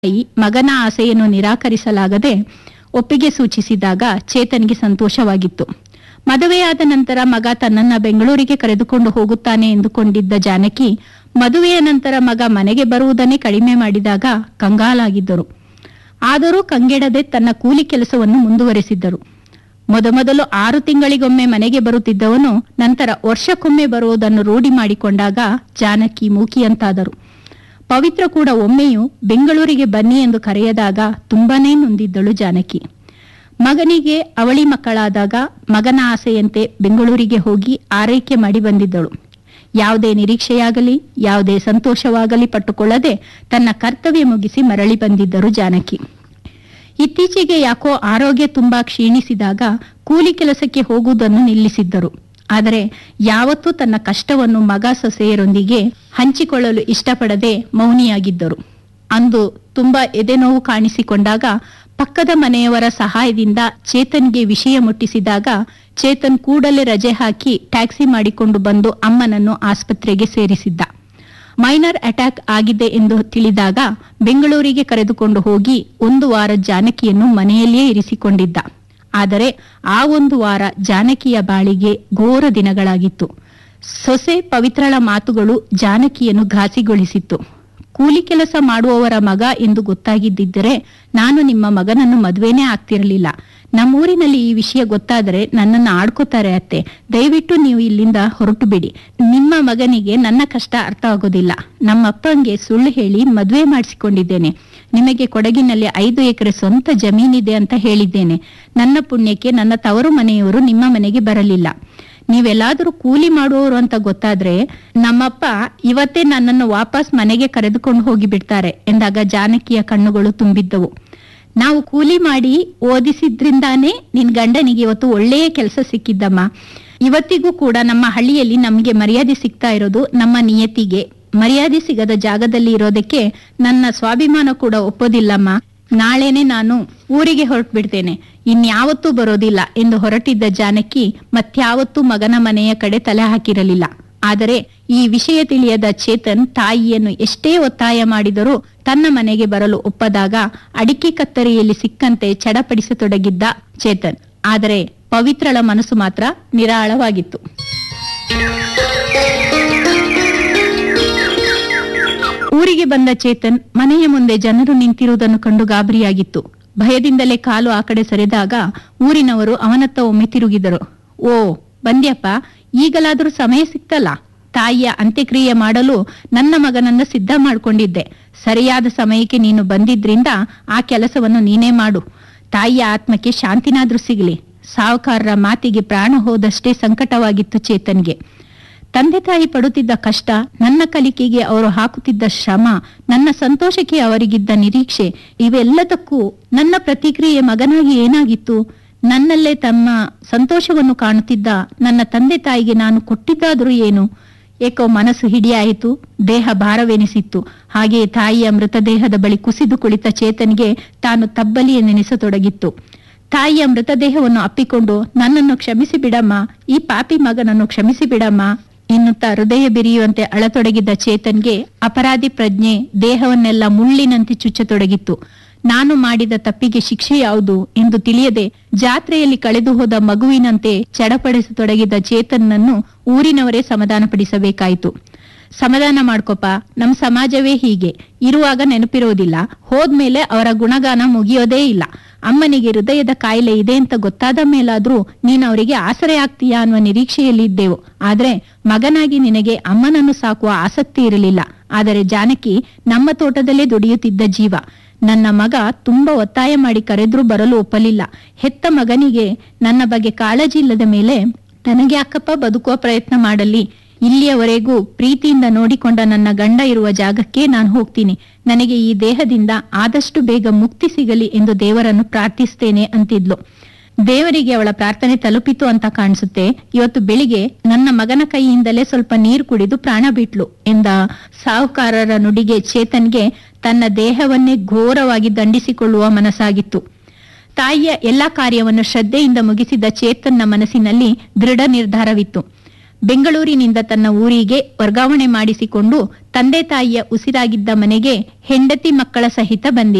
ತಾಯಿ ಮಗನ ಆಸೆಯನ್ನು ನಿರಾಕರಿಸಲಾಗದೆ ಒಪ್ಪಿಗೆ ಸೂಚಿಸಿದಾಗ ಚೇತನ್ಗೆ ಸಂತೋಷವಾಗಿತ್ತು ಮದುವೆಯಾದ ನಂತರ ಮಗ ತನ್ನನ್ನ ಬೆಂಗಳೂರಿಗೆ ಕರೆದುಕೊಂಡು ಹೋಗುತ್ತಾನೆ ಎಂದುಕೊಂಡಿದ್ದ ಜಾನಕಿ ಮದುವೆಯ ನಂತರ ಮಗ ಮನೆಗೆ ಬರುವುದನ್ನೇ ಕಡಿಮೆ ಮಾಡಿದಾಗ ಕಂಗಾಲಾಗಿದ್ದರು ಆದರೂ ಕಂಗೆಡದೆ ತನ್ನ ಕೂಲಿ ಕೆಲಸವನ್ನು ಮುಂದುವರೆಸಿದ್ದರು ಮೊದಮೊದಲು ಆರು ತಿಂಗಳಿಗೊಮ್ಮೆ ಮನೆಗೆ ಬರುತ್ತಿದ್ದವನು ನಂತರ ವರ್ಷಕ್ಕೊಮ್ಮೆ ಬರುವುದನ್ನು ರೂಢಿ ಮಾಡಿಕೊಂಡಾಗ ಜಾನಕಿ ಮೂಕಿಯಂತಾದರು ಪವಿತ್ರ ಕೂಡ ಒಮ್ಮೆಯೂ ಬೆಂಗಳೂರಿಗೆ ಬನ್ನಿ ಎಂದು ಕರೆಯದಾಗ ತುಂಬಾನೇ ನೊಂದಿದ್ದಳು ಜಾನಕಿ ಮಗನಿಗೆ ಅವಳಿ ಮಕ್ಕಳಾದಾಗ ಮಗನ ಆಸೆಯಂತೆ ಬೆಂಗಳೂರಿಗೆ ಹೋಗಿ ಆರೈಕೆ ಮಾಡಿ ಬಂದಿದ್ದಳು ಯಾವುದೇ ನಿರೀಕ್ಷೆಯಾಗಲಿ ಯಾವುದೇ ಸಂತೋಷವಾಗಲಿ ಪಟ್ಟುಕೊಳ್ಳದೆ ತನ್ನ ಕರ್ತವ್ಯ ಮುಗಿಸಿ ಮರಳಿ ಬಂದಿದ್ದರು ಜಾನಕಿ ಇತ್ತೀಚೆಗೆ ಯಾಕೋ ಆರೋಗ್ಯ ತುಂಬಾ ಕ್ಷೀಣಿಸಿದಾಗ ಕೂಲಿ ಕೆಲಸಕ್ಕೆ ಹೋಗುವುದನ್ನು ನಿಲ್ಲಿಸಿದ್ದರು ಆದರೆ ಯಾವತ್ತೂ ತನ್ನ ಕಷ್ಟವನ್ನು ಮಗ ಸೊಸೆಯರೊಂದಿಗೆ ಹಂಚಿಕೊಳ್ಳಲು ಇಷ್ಟಪಡದೆ ಮೌನಿಯಾಗಿದ್ದರು ಅಂದು ತುಂಬಾ ಎದೆನೋವು ಕಾಣಿಸಿಕೊಂಡಾಗ ಪಕ್ಕದ ಮನೆಯವರ ಸಹಾಯದಿಂದ ಚೇತನ್ಗೆ ವಿಷಯ ಮುಟ್ಟಿಸಿದಾಗ ಚೇತನ್ ಕೂಡಲೇ ರಜೆ ಹಾಕಿ ಟ್ಯಾಕ್ಸಿ ಮಾಡಿಕೊಂಡು ಬಂದು ಅಮ್ಮನನ್ನು ಆಸ್ಪತ್ರೆಗೆ ಸೇರಿಸಿದ್ದ ಮೈನರ್ ಅಟ್ಯಾಕ್ ಆಗಿದೆ ಎಂದು ತಿಳಿದಾಗ ಬೆಂಗಳೂರಿಗೆ ಕರೆದುಕೊಂಡು ಹೋಗಿ ಒಂದು ವಾರ ಜಾನಕಿಯನ್ನು ಮನೆಯಲ್ಲಿಯೇ ಇರಿಸಿಕೊಂಡಿದ್ದ ಆದರೆ ಆ ಒಂದು ವಾರ ಜಾನಕಿಯ ಬಾಳಿಗೆ ಘೋರ ದಿನಗಳಾಗಿತ್ತು ಸೊಸೆ ಪವಿತ್ರಳ ಮಾತುಗಳು ಜಾನಕಿಯನ್ನು ಘಾಸಿಗೊಳಿಸಿತ್ತು ಕೂಲಿ ಕೆಲಸ ಮಾಡುವವರ ಮಗ ಎಂದು ಗೊತ್ತಾಗಿದ್ದಿದ್ದರೆ ನಾನು ನಿಮ್ಮ ಮಗನನ್ನು ಮದುವೆನೇ ಆಗ್ತಿರಲಿಲ್ಲ ನಮ್ಮೂರಿನಲ್ಲಿ ಈ ವಿಷಯ ಗೊತ್ತಾದರೆ ನನ್ನನ್ನು ಆಡ್ಕೋತಾರೆ ಅತ್ತೆ ದಯವಿಟ್ಟು ನೀವು ಇಲ್ಲಿಂದ ಹೊರಟು ಬಿಡಿ ನಿಮ್ಮ ಮಗನಿಗೆ ನನ್ನ ಕಷ್ಟ ಅರ್ಥ ಆಗೋದಿಲ್ಲ ನಮ್ಮಪ್ಪಂಗೆ ಸುಳ್ಳು ಹೇಳಿ ಮದುವೆ ಮಾಡಿಸಿಕೊಂಡಿದ್ದೇನೆ ನಿಮಗೆ ಕೊಡಗಿನಲ್ಲಿ ಐದು ಎಕರೆ ಸ್ವಂತ ಜಮೀನಿದೆ ಅಂತ ಹೇಳಿದ್ದೇನೆ ನನ್ನ ಪುಣ್ಯಕ್ಕೆ ನನ್ನ ತವರು ಮನೆಯವರು ನಿಮ್ಮ ಮನೆಗೆ ಬರಲಿಲ್ಲ ನೀವೆಲ್ಲಾದರೂ ಕೂಲಿ ಮಾಡುವವರು ಅಂತ ಗೊತ್ತಾದ್ರೆ ನಮ್ಮಪ್ಪ ಇವತ್ತೇ ನನ್ನನ್ನು ವಾಪಸ್ ಮನೆಗೆ ಕರೆದುಕೊಂಡು ಹೋಗಿ ಬಿಡ್ತಾರೆ ಎಂದಾಗ ಜಾನಕಿಯ ಕಣ್ಣುಗಳು ತುಂಬಿದ್ದವು ನಾವು ಕೂಲಿ ಮಾಡಿ ಓದಿಸಿದ್ರಿಂದಾನೇ ನಿನ್ ಗಂಡನಿಗೆ ಇವತ್ತು ಒಳ್ಳೆಯ ಕೆಲಸ ಸಿಕ್ಕಿದ್ದಮ್ಮ ಇವತ್ತಿಗೂ ಕೂಡ ನಮ್ಮ ಹಳ್ಳಿಯಲ್ಲಿ ನಮಗೆ ಮರ್ಯಾದೆ ಸಿಗ್ತಾ ಇರೋದು ನಮ್ಮ ನಿಯತಿಗೆ ಮರ್ಯಾದೆ ಸಿಗದ ಜಾಗದಲ್ಲಿ ಇರೋದಕ್ಕೆ ನನ್ನ ಸ್ವಾಭಿಮಾನ ಕೂಡ ಒಪ್ಪೋದಿಲ್ಲಮ್ಮ ನಾಳೆನೆ ನಾನು ಊರಿಗೆ ಹೊರಟು ಬಿಡ್ತೇನೆ ಇನ್ಯಾವತ್ತೂ ಬರೋದಿಲ್ಲ ಎಂದು ಹೊರಟಿದ್ದ ಜಾನಕಿ ಮತ್ಯಾವತ್ತೂ ಮಗನ ಮನೆಯ ಕಡೆ ತಲೆ ಹಾಕಿರಲಿಲ್ಲ ಆದರೆ ಈ ವಿಷಯ ತಿಳಿಯದ ಚೇತನ್ ತಾಯಿಯನ್ನು ಎಷ್ಟೇ ಒತ್ತಾಯ ಮಾಡಿದರೂ ತನ್ನ ಮನೆಗೆ ಬರಲು ಒಪ್ಪದಾಗ ಅಡಿಕೆ ಕತ್ತರಿಯಲ್ಲಿ ಸಿಕ್ಕಂತೆ ಚಡಪಡಿಸತೊಡಗಿದ್ದ ಚೇತನ್ ಆದರೆ ಪವಿತ್ರಳ ಮನಸ್ಸು ಮಾತ್ರ ನಿರಾಳವಾಗಿತ್ತು ಊರಿಗೆ ಬಂದ ಚೇತನ್ ಮನೆಯ ಮುಂದೆ ಜನರು ನಿಂತಿರುವುದನ್ನು ಕಂಡು ಗಾಬರಿಯಾಗಿತ್ತು ಭಯದಿಂದಲೇ ಕಾಲು ಆ ಕಡೆ ಸರಿದಾಗ ಊರಿನವರು ಅವನತ್ತ ಒಮ್ಮೆ ತಿರುಗಿದರು ಓ ಬಂದ್ಯಪ್ಪ ಈಗಲಾದರೂ ಸಮಯ ಸಿಕ್ತಲ್ಲ ತಾಯಿಯ ಅಂತ್ಯಕ್ರಿಯೆ ಮಾಡಲು ನನ್ನ ಮಗನನ್ನು ಸಿದ್ಧ ಮಾಡ್ಕೊಂಡಿದ್ದೆ ಸರಿಯಾದ ಸಮಯಕ್ಕೆ ನೀನು ಬಂದಿದ್ರಿಂದ ಆ ಕೆಲಸವನ್ನು ನೀನೇ ಮಾಡು ತಾಯಿಯ ಆತ್ಮಕ್ಕೆ ಶಾಂತಿನಾದ್ರೂ ಸಿಗಲಿ ಸಾಹುಕಾರರ ಮಾತಿಗೆ ಪ್ರಾಣ ಹೋದಷ್ಟೇ ಸಂಕಟವಾಗಿತ್ತು ಚೇತನ್ಗೆ ತಂದೆ ತಾಯಿ ಪಡುತ್ತಿದ್ದ ಕಷ್ಟ ನನ್ನ ಕಲಿಕೆಗೆ ಅವರು ಹಾಕುತ್ತಿದ್ದ ಶ್ರಮ ನನ್ನ ಸಂತೋಷಕ್ಕೆ ಅವರಿಗಿದ್ದ ನಿರೀಕ್ಷೆ ಇವೆಲ್ಲದಕ್ಕೂ ನನ್ನ ಪ್ರತಿಕ್ರಿಯೆ ಮಗನಾಗಿ ಏನಾಗಿತ್ತು ನನ್ನಲ್ಲೇ ತಮ್ಮ ಸಂತೋಷವನ್ನು ಕಾಣುತ್ತಿದ್ದ ನನ್ನ ತಂದೆ ತಾಯಿಗೆ ನಾನು ಕೊಟ್ಟಿದ್ದಾದರೂ ಏನು ಏಕೋ ಮನಸ್ಸು ಹಿಡಿಯಾಯಿತು ದೇಹ ಭಾರವೆನಿಸಿತ್ತು ಹಾಗೆಯೇ ತಾಯಿಯ ಮೃತದೇಹದ ಬಳಿ ಕುಸಿದು ಕುಳಿತ ಚೇತನ್ಗೆ ತಾನು ತಬ್ಬಲಿಯ ನೆನೆಸತೊಡಗಿತ್ತು ತಾಯಿಯ ಮೃತದೇಹವನ್ನು ಅಪ್ಪಿಕೊಂಡು ನನ್ನನ್ನು ಕ್ಷಮಿಸಿ ಬಿಡಮ್ಮ ಈ ಪಾಪಿ ಮಗನನ್ನು ಕ್ಷಮಿಸಿ ಬಿಡಮ್ಮ ಎನ್ನುತ್ತಾ ಹೃದಯ ಬಿರಿಯುವಂತೆ ಅಳತೊಡಗಿದ್ದ ಚೇತನ್ಗೆ ಅಪರಾಧಿ ಪ್ರಜ್ಞೆ ದೇಹವನ್ನೆಲ್ಲ ಮುಳ್ಳಿನಂತೆ ಚುಚ್ಚತೊಡಗಿತ್ತು ನಾನು ಮಾಡಿದ ತಪ್ಪಿಗೆ ಶಿಕ್ಷೆ ಯಾವುದು ಎಂದು ತಿಳಿಯದೆ ಜಾತ್ರೆಯಲ್ಲಿ ಕಳೆದು ಹೋದ ಮಗುವಿನಂತೆ ಚಡಪಡಿಸತೊಡಗಿದ್ದ ಚೇತನ್ನನ್ನು ಊರಿನವರೇ ಸಮಾಧಾನಪಡಿಸಬೇಕಾಯಿತು ಸಮಾಧಾನ ಮಾಡ್ಕೊಪ ನಮ್ ಸಮಾಜವೇ ಹೀಗೆ ಇರುವಾಗ ನೆನಪಿರೋದಿಲ್ಲ ಹೋದ್ಮೇಲೆ ಅವರ ಗುಣಗಾನ ಮುಗಿಯೋದೇ ಇಲ್ಲ ಅಮ್ಮನಿಗೆ ಹೃದಯದ ಕಾಯಿಲೆ ಇದೆ ಅಂತ ಗೊತ್ತಾದ ಮೇಲಾದ್ರೂ ನೀನು ಅವರಿಗೆ ಆಸರೆ ಆಗ್ತೀಯಾ ಅನ್ನುವ ನಿರೀಕ್ಷೆಯಲ್ಲಿ ಇದ್ದೆವು ಆದ್ರೆ ಮಗನಾಗಿ ನಿನಗೆ ಅಮ್ಮನನ್ನು ಸಾಕುವ ಆಸಕ್ತಿ ಇರಲಿಲ್ಲ ಆದರೆ ಜಾನಕಿ ನಮ್ಮ ತೋಟದಲ್ಲೇ ದುಡಿಯುತ್ತಿದ್ದ ಜೀವ ನನ್ನ ಮಗ ತುಂಬಾ ಒತ್ತಾಯ ಮಾಡಿ ಕರೆದ್ರೂ ಬರಲು ಒಪ್ಪಲಿಲ್ಲ ಹೆತ್ತ ಮಗನಿಗೆ ನನ್ನ ಬಗ್ಗೆ ಕಾಳಜಿ ಇಲ್ಲದ ಮೇಲೆ ನನಗೆ ಅಕ್ಕಪ್ಪ ಬದುಕುವ ಪ್ರಯತ್ನ ಮಾಡಲಿ ಇಲ್ಲಿಯವರೆಗೂ ಪ್ರೀತಿಯಿಂದ ನೋಡಿಕೊಂಡ ನನ್ನ ಗಂಡ ಇರುವ ಜಾಗಕ್ಕೆ ನಾನು ಹೋಗ್ತೀನಿ ನನಗೆ ಈ ದೇಹದಿಂದ ಆದಷ್ಟು ಬೇಗ ಮುಕ್ತಿ ಸಿಗಲಿ ಎಂದು ದೇವರನ್ನು ಪ್ರಾರ್ಥಿಸ್ತೇನೆ ಅಂತಿದ್ಲು ದೇವರಿಗೆ ಅವಳ ಪ್ರಾರ್ಥನೆ ತಲುಪಿತು ಅಂತ ಕಾಣಿಸುತ್ತೆ ಇವತ್ತು ಬೆಳಿಗ್ಗೆ ನನ್ನ ಮಗನ ಕೈಯಿಂದಲೇ ಸ್ವಲ್ಪ ನೀರು ಕುಡಿದು ಪ್ರಾಣ ಬಿಟ್ಲು ಎಂದ ಸಾಹುಕಾರರ ನುಡಿಗೆ ಚೇತನ್ಗೆ ತನ್ನ ದೇಹವನ್ನೇ ಘೋರವಾಗಿ ದಂಡಿಸಿಕೊಳ್ಳುವ ಮನಸ್ಸಾಗಿತ್ತು ತಾಯಿಯ ಎಲ್ಲಾ ಕಾರ್ಯವನ್ನು ಶ್ರದ್ಧೆಯಿಂದ ಮುಗಿಸಿದ ಚೇತನ್ನ ಮನಸ್ಸಿನಲ್ಲಿ ದೃಢ ನಿರ್ಧಾರವಿತ್ತು ಬೆಂಗಳೂರಿನಿಂದ ತನ್ನ ಊರಿಗೆ ವರ್ಗಾವಣೆ ಮಾಡಿಸಿಕೊಂಡು ತಂದೆ ತಾಯಿಯ ಉಸಿರಾಗಿದ್ದ ಮನೆಗೆ ಹೆಂಡತಿ ಮಕ್ಕಳ ಸಹಿತ ಬಂದಿದ್ದ